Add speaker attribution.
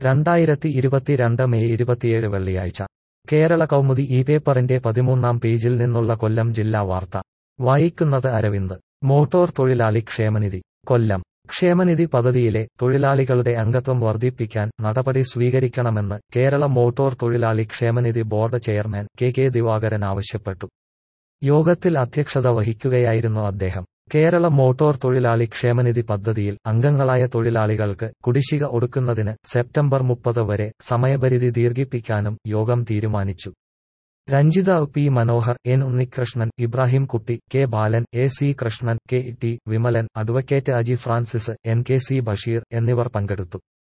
Speaker 1: രണ്ടായിരത്തി ഇരുപത്തിരണ്ട് മെയ് ഇരുപത്തിയേഴ് വെള്ളിയാഴ്ച കേരള കൗമുദി ഈ പേപ്പറിന്റെ പതിമൂന്നാം പേജിൽ നിന്നുള്ള കൊല്ലം ജില്ലാ വാർത്ത വായിക്കുന്നത് അരവിന്ദ് മോട്ടോർ തൊഴിലാളി ക്ഷേമനിധി കൊല്ലം ക്ഷേമനിധി പദ്ധതിയിലെ തൊഴിലാളികളുടെ അംഗത്വം വർദ്ധിപ്പിക്കാൻ നടപടി സ്വീകരിക്കണമെന്ന് കേരള മോട്ടോർ തൊഴിലാളി ക്ഷേമനിധി board chairman K K Divakaran ആവശ്യപ്പെട്ടു യോഗത്തിൽ അധ്യക്ഷത വഹിക്കുകയായിരുന്നു അദ്ദേഹം കേരള മോട്ടോർ തൊഴിലാളി ക്ഷേമനിധി പദ്ധതിയിൽ അംഗങ്ങളായ തൊഴിലാളികൾക്ക് കുടിശ്ശിക ഒടുക്കുന്നതിന് സെപ്റ്റംബർ മുപ്പത് വരെ സമയപരിധി ദീർഘിപ്പിക്കാനും യോഗം തീരുമാനിച്ചു Ranjitha P Manohar N Unnikrishnan Ibrahim Kutty K Balan A C Krishnan K T Vimalan advocate Aji Francis N K C Basheer എന്നിവർ പങ്കെടുത്തു